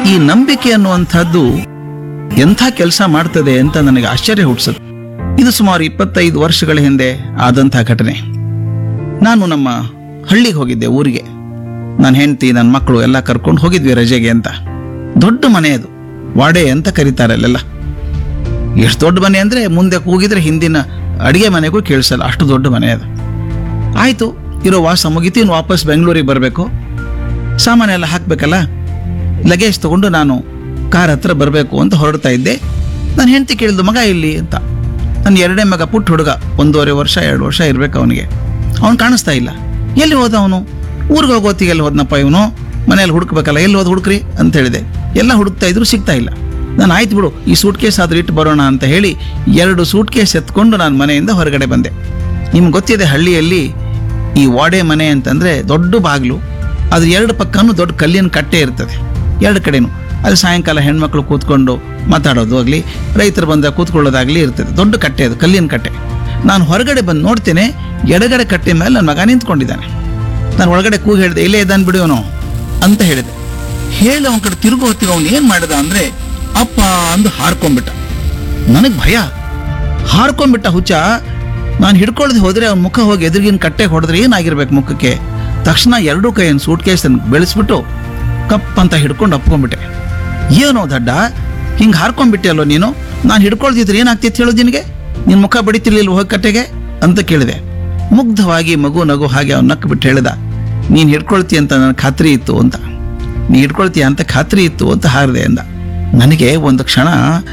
ಈ ನಂಬಿಕೆ ಅನ್ನುವಂಥದ್ದು ಎಂಥ ಕೆಲಸ ಮಾಡ್ತದೆ ಅಂತ ನನಗೆ ಆಶ್ಚರ್ಯ ಹುಟ್ಟಿಸುತ್ತೆ ಇದು ಸುಮಾರು ಇಪ್ಪತ್ತೈದು ವರ್ಷಗಳ ಹಿಂದೆ ಆದಂಥ ಘಟನೆ ನಾನು ನಮ್ಮ ಹಳ್ಳಿಗೆ ಹೋಗಿದ್ದೆ ಊರಿಗೆ ನನ್ನ ಹೆಂಡತಿ ನನ್ನ ಮಕ್ಕಳು ಎಲ್ಲ ಕರ್ಕೊಂಡು ಹೋಗಿದ್ವಿ ರಜೆಗೆ ಅಂತ ದೊಡ್ಡ ಮನೆ ಅದು ವಾಡೆ ಅಂತ ಕರೀತಾರೆ ಅಲ್ಲೆಲ್ಲ ಎಷ್ಟು ದೊಡ್ಡ ಮನೆ ಅಂದ್ರೆ ಮುಂದೆ ಕೂಗಿದ್ರೆ ಹಿಂದಿನ ಅಡಿಗೆ ಮನೆಗೂ ಕೇಳಿಸಲ್ಲ ಅಷ್ಟು ದೊಡ್ಡ ಮನೆ ಅದು ಆಯ್ತು ಇರೋ ವಾಸ ಮುಗಿತು ಇನ್ನು ವಾಪಸ್ ಬೆಂಗಳೂರಿಗೆ ಬರಬೇಕು ಸಾಮಾನೆಲ್ಲ ಹಾಕ್ಬೇಕಲ್ಲ ಲಗೇಜ್ ತಗೊಂಡು ನಾನು ಕಾರ್ ಹತ್ರ ಬರಬೇಕು ಅಂತ ಹೊರಡ್ತಾ ಇದ್ದೆ ನಾನು ಹೆಂಡತಿ ಕೇಳಿದ್ದು ಮಗ ಇಲ್ಲಿ ಅಂತ ನನ್ನ ಎರಡನೇ ಮಗ ಪುಟ್ಟ ಹುಡುಗ ಒಂದೂವರೆ ವರ್ಷ ಎರಡು ವರ್ಷ ಇರ್ಬೇಕು ಅವನಿಗೆ ಅವನು ಕಾಣಿಸ್ತಾ ಇಲ್ಲ ಎಲ್ಲಿ ಹೋದ ಅವನು ಊರಿಗೆ ಹೋಗೋತ್ತಿಗೆ ಎಲ್ಲಿ ಹೋದ್ನಪ್ಪ ಇವನು ಮನೆಯಲ್ಲಿ ಹುಡುಕ್ಬೇಕಲ್ಲ ಎಲ್ಲಿ ಹೋದ್ ಹುಡುಕ್ರಿ ಅಂತ ಹೇಳಿದೆ ಎಲ್ಲ ಹುಡುಕ್ತಾ ಇದ್ರು ಸಿಗ್ತಾ ಇಲ್ಲ ನಾನು ಆಯ್ತು ಬಿಡು ಈ ಸೂಟ್ ಕೇಸ್ ಆದ್ರೂ ಇಟ್ಟು ಬರೋಣ ಅಂತ ಹೇಳಿ ಎರಡು ಸೂಟ್ ಕೇಸ್ ಎತ್ಕೊಂಡು ನಾನು ಮನೆಯಿಂದ ಹೊರಗಡೆ ಬಂದೆ ನಿಮ್ಗೆ ಗೊತ್ತಿದೆ ಹಳ್ಳಿಯಲ್ಲಿ ಈ ವಾಡೆ ಮನೆ ಅಂತಂದ್ರೆ ದೊಡ್ಡ ಬಾಗಿಲು ಅದ್ರ ಎರಡು ಪಕ್ಕನೂ ದೊಡ್ಡ ಕಲ್ಲಿನ ಕಟ್ಟೆ ಇರ್ತದೆ ಎರಡು ಕಡೆನೂ ಅಲ್ಲಿ ಸಾಯಂಕಾಲ ಹೆಣ್ಮಕ್ಳು ಕೂತ್ಕೊಂಡು ಮಾತಾಡೋದು ಆಗಲಿ ರೈತರು ಬಂದ ಕೂತ್ಕೊಳ್ಳೋದಾಗ್ಲಿ ಇರ್ತದೆ ದೊಡ್ಡ ಕಟ್ಟೆ ಅದು ಕಲ್ಲಿನ ಕಟ್ಟೆ ನಾನು ಹೊರಗಡೆ ಬಂದು ನೋಡ್ತೇನೆ ಎಡಗಡೆ ಕಟ್ಟೆ ಮೇಲೆ ನನ್ನ ಮಗ ನಿಂತ್ಕೊಂಡಿದ್ದಾನೆ ನಾನು ಒಳಗಡೆ ಕೂಗಿ ಹೇಳಿದೆ ಇಲ್ಲೇ ಇದ್ದಾನೆ ಬಿಡಿ ಅವನು ಅಂತ ಹೇಳಿದೆ ಹೇಳಿ ಅವನ ಕಡೆ ತಿರುಗು ಹೊತ್ತಿಗೆ ಅವನು ಏನು ಮಾಡಿದ ಅಂದ್ರೆ ಅಪ್ಪ ಅಂದು ಹಾರ್ಕೊಂಡ್ಬಿಟ್ಟ ನನಗೆ ಭಯ ಹಾರ್ಕೊಂಡ್ಬಿಟ್ಟ ಹುಚ್ಚ ನಾನು ಹಿಡ್ಕೊಳ್ದೆ ಹೋದ್ರೆ ಅವ್ನ ಮುಖ ಹೋಗಿ ಎದುರಿಗಿನ ಕಟ್ಟೆಗೆ ಹೊಡೆದ್ರೆ ಏನಾಗಿರ್ಬೇಕು ಮುಖಕ್ಕೆ ತಕ್ಷಣ ಎರಡೂ ಕೈಯನ್ನು ಸೂಟ್ ಕೇಸ್ ಬೆಳೆಸ್ಬಿಟ್ಟು ಕಪ್ ಅಂತ ಹಿಡ್ಕೊಂಡು ಅಪ್ಕೊಂಡ್ಬಿಟ್ಟೆ ಏನೋ ದಡ್ಡ ಹಿಂಗೆ ಹಾರ್ಕೊಂಡ್ಬಿಟ್ಟೆ ಅಲ್ಲೋ ನೀನು ನಾನು ಹಿಡ್ಕೊಳ್ದಿದ್ರೆ ಏನಾಗ್ತಿತ್ತು ಹೇಳೋದು ನಿನಗೆ ನಿನ್ನ ಮುಖ ಬಡಿತಿರ್ಲಿಲ್ಲ ಹೋಗಿ ಕಟ್ಟೆಗೆ ಅಂತ ಕೇಳಿದೆ ಮುಗ್ಧವಾಗಿ ಮಗು ನಗು ಹಾಗೆ ಅವ್ನು ನಕ್ಕು ಬಿಟ್ಟು ಹೇಳಿದ ನೀನು ಹಿಡ್ಕೊಳ್ತಿ ಅಂತ ನನಗೆ ಖಾತ್ರಿ ಇತ್ತು ಅಂತ ನೀ ಹಿಡ್ಕೊಳ್ತೀಯ ಅಂತ ಖಾತ್ರಿ ಇತ್ತು ಅಂತ ಹಾರಿದೆ ಅಂದ ನನಗೆ ಒಂದು ಕ್ಷಣ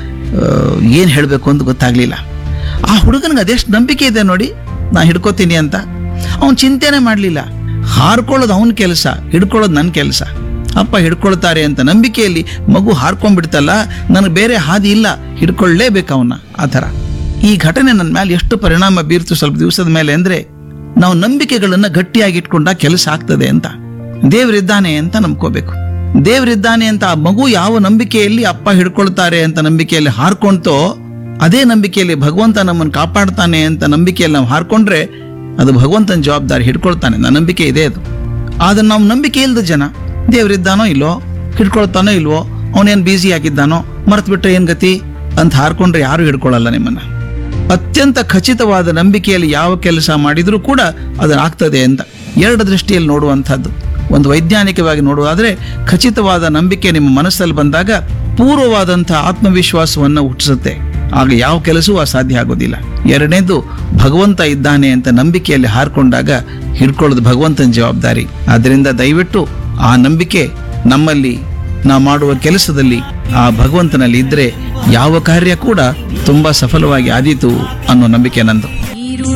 ಏನು ಹೇಳಬೇಕು ಅಂತ ಗೊತ್ತಾಗ್ಲಿಲ್ಲ ಆ ಹುಡುಗನಿಗೆ ಅದೆಷ್ಟು ನಂಬಿಕೆ ಇದೆ ನೋಡಿ ನಾ ಹಿಡ್ಕೋತೀನಿ ಅಂತ ಅವನು ಚಿಂತೆನೆ ಮಾಡಲಿಲ್ಲ ಹಾರ್ಕೊಳ್ಳೋದು ಅವನ ಕೆಲಸ ಹಿಡ್ಕೊಳ್ಳೋದು ನನ್ನ ಕೆಲಸ ಅಪ್ಪ ಹಿಡ್ಕೊಳ್ತಾರೆ ಅಂತ ನಂಬಿಕೆಯಲ್ಲಿ ಮಗು ಹಾರ್ಕೊಂಡ್ಬಿಡ್ತಲ್ಲ ನನಗೆ ಬೇರೆ ಹಾದಿ ಇಲ್ಲ ಹಿಡ್ಕೊಳ್ಳೇಬೇಕು ಅವನ್ನ ಆ ಥರ ಈ ಘಟನೆ ನನ್ನ ಮೇಲೆ ಎಷ್ಟು ಪರಿಣಾಮ ಬೀರ್ತು ಸ್ವಲ್ಪ ದಿವಸದ ಮೇಲೆ ಅಂದ್ರೆ ನಾವು ನಂಬಿಕೆಗಳನ್ನ ಗಟ್ಟಿಯಾಗಿ ಇಟ್ಕೊಂಡ ಕೆಲಸ ಆಗ್ತದೆ ಅಂತ ದೇವರಿದ್ದಾನೆ ಅಂತ ನಂಬ್ಕೋಬೇಕು ದೇವರಿದ್ದಾನೆ ಅಂತ ಆ ಮಗು ಯಾವ ನಂಬಿಕೆಯಲ್ಲಿ ಅಪ್ಪ ಹಿಡ್ಕೊಳ್ತಾರೆ ಅಂತ ನಂಬಿಕೆಯಲ್ಲಿ ಹಾರ್ಕೊಂತೋ ಅದೇ ನಂಬಿಕೆಯಲ್ಲಿ ಭಗವಂತ ನಮ್ಮನ್ನು ಕಾಪಾಡ್ತಾನೆ ಅಂತ ನಂಬಿಕೆಯಲ್ಲಿ ನಾವು ಹಾರ್ಕೊಂಡ್ರೆ ಅದು ಭಗವಂತನ ಜವಾಬ್ದಾರಿ ಹಿಡ್ಕೊಳ್ತಾನೆ ನನ್ನ ನಂಬಿಕೆ ಇದೆ ಅದು ಆದ್ರೆ ನಾವು ನಂಬಿಕೆ ಇಲ್ಲದ ಜನ ದೇವರಿದ್ದಾನೋ ಇಲ್ವೋ ಹಿಡ್ಕೊಳ್ತಾನೋ ಇಲ್ವೋ ಅವನೇನು ಬ್ಯುಸಿ ಆಗಿದ್ದಾನೋ ಮರ್ತು ಬಿಟ್ರೆ ಏನ್ ಗತಿ ಅಂತ ಹಾರ್ಕೊಂಡ್ರೆ ಯಾರು ಹಿಡ್ಕೊಳ್ಳಲ್ಲ ನಿಮ್ಮನ್ನ ಅತ್ಯಂತ ಖಚಿತವಾದ ನಂಬಿಕೆಯಲ್ಲಿ ಯಾವ ಕೆಲಸ ಮಾಡಿದರೂ ಕೂಡ ಅದನ್ನಾಗ್ತದೆ ಅಂತ ಎರಡು ದೃಷ್ಟಿಯಲ್ಲಿ ನೋಡುವಂಥದ್ದು ಒಂದು ವೈಜ್ಞಾನಿಕವಾಗಿ ನೋಡುವುದಾದ್ರೆ ಖಚಿತವಾದ ನಂಬಿಕೆ ನಿಮ್ಮ ಮನಸ್ಸಲ್ಲಿ ಬಂದಾಗ ಪೂರ್ವವಾದಂಥ ಆತ್ಮವಿಶ್ವಾಸವನ್ನು ಹುಟ್ಟಿಸುತ್ತೆ ಆಗ ಯಾವ ಕೆಲಸವೂ ಅಸಾಧ್ಯ ಆಗೋದಿಲ್ಲ ಎರಡನೇದು ಭಗವಂತ ಇದ್ದಾನೆ ಅಂತ ನಂಬಿಕೆಯಲ್ಲಿ ಹಾರ್ಕೊಂಡಾಗ ಹಿಡ್ಕೊಳ್ಳೋದು ಭಗವಂತನ ಜವಾಬ್ದಾರಿ ಆದ್ದರಿಂದ ದಯವಿಟ್ಟು ಆ ನಂಬಿಕೆ ನಮ್ಮಲ್ಲಿ ನಾವು ಮಾಡುವ ಕೆಲಸದಲ್ಲಿ ಆ ಭಗವಂತನಲ್ಲಿ ಇದ್ರೆ ಯಾವ ಕಾರ್ಯ ಕೂಡ ತುಂಬಾ ಸಫಲವಾಗಿ ಆದೀತು ಅನ್ನೋ ನಂಬಿಕೆ ನಂದು